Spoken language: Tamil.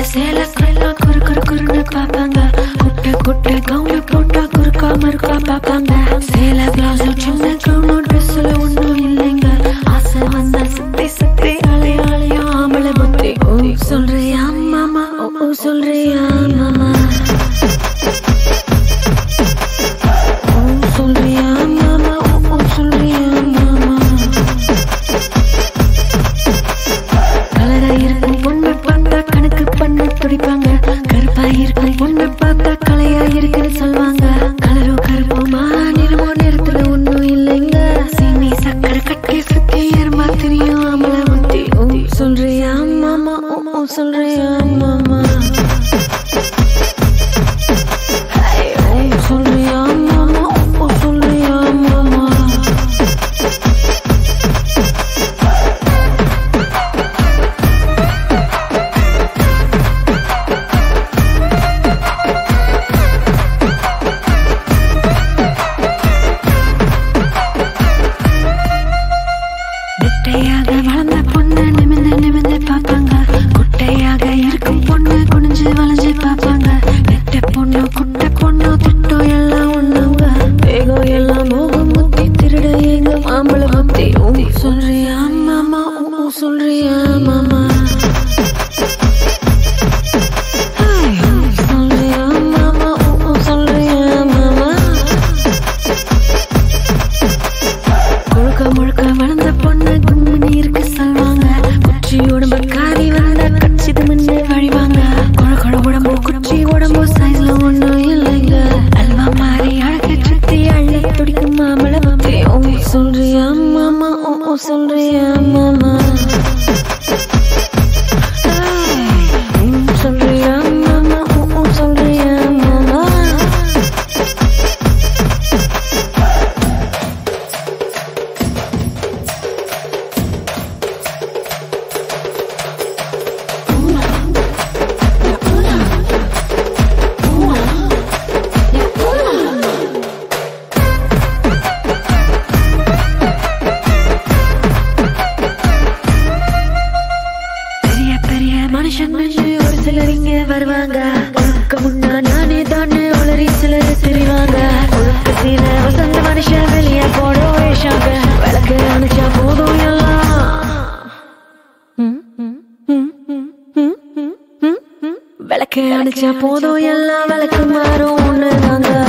சேல கல்லா குறு குறு குறுன்னு பாப்பாங்க குட்டை குட்டை கவுனு போட்டா குறுக்கா மறுக்கா பாப்பாங்க சேல பிளவுஸ் சின்ன கவுனு ட்ரெஸ்ல ஒண்ணும் இல்லைங்க ஆசை வந்தா சுத்தி சுத்தி அலைய அலைய ஆம்பளை புத்தி ஓ சொல்றியா மாமா ஓ ஓ சொல்றியா மாமா ஓ சொல்றியா மாமா ஓ ஓ சொல்றியா மாமா கலரா இருக்கும் பொண்ணு பார்த்தா கணக்கு பண்ண துடிப்பாங்க கருப்பா இருக்கும் பொண்ணு பார்த்தா கலையா இருக்குன்னு சொல்லுவாங்க கலரோ கருப்போமா நிறமோ நிறத்துல ஒண்ணும் இல்லைங்க சீனி சக்கரை கட்டி சுத்தி எருமா தெரியும் அமல முத்தி ஓ சொல்றியா மாமா ஓ ஓ சொல்றியா மாமா ஹை, ஓ சொல்றியா மாமா ஓ ஓ சொல்றியா மாமா நெட்டையாக வளர்ந்த பொண்ணு நிமிந்து நிமிந்து பார்ப்பாங்க குட்டையாக இருக்கும் பொண்ணு குனிஞ்சு வளைஞ்சு பார்ப்பாங்க நெட்ட பொண்ணு குட்டை பொண்ணு திட்டம் எல்லாம் ஒண்ணுங்க வேகம் எல்லாம் மோகம் முத்தி திருட எங்க மாம்பழ புத்தி ஓ சொல்றியா மாமா ஓ சொல்றியா மாமா ஹாய், ஓ சொல்றியா மாமா ஓ சொல்றியா மாமா கொழுக்க முழுக்க வளர்ந்த பொண்ணு கும்மினி இருக்கு சொல்வாங்க குச்சி உடம்பு காரி வந்த கச்சிது முன்னு வழிவாங்க கொழ கொழ உடம்பு குச்சி உடம்பு சைஸ்ல ஒண்ணும் இல்லைங்க அல்வா மாறி அழக சுத்தி அள்ளி துடிக்கும் மாமள பத்தி ஓ சொல்றியா மாமா ஓ ஓ சொல்றியா மாமா ஏய், ம், சொல்றியா மாமா ஓ ஓ சொல்றியா மாமா பெரிய பெரிய மனுஷங்க ஒரு சிலர் இங்க வருவாங்க ஒழுக்க முன்னா நானே தானே உளறி சிலர் தெரிவாங்க ஒழுக்க சீல வசந்த மனுஷன் வெளியே போட வேஷாங்க விளக்கு அணைச்சா போதும் எல்லாம் ம், ம், ம், ம், ம், ம், ம், ம். விளக்கு அணைச்சா போதும் எல்லாம் விளக்கு மாறும் ஒண்ணுதாங்க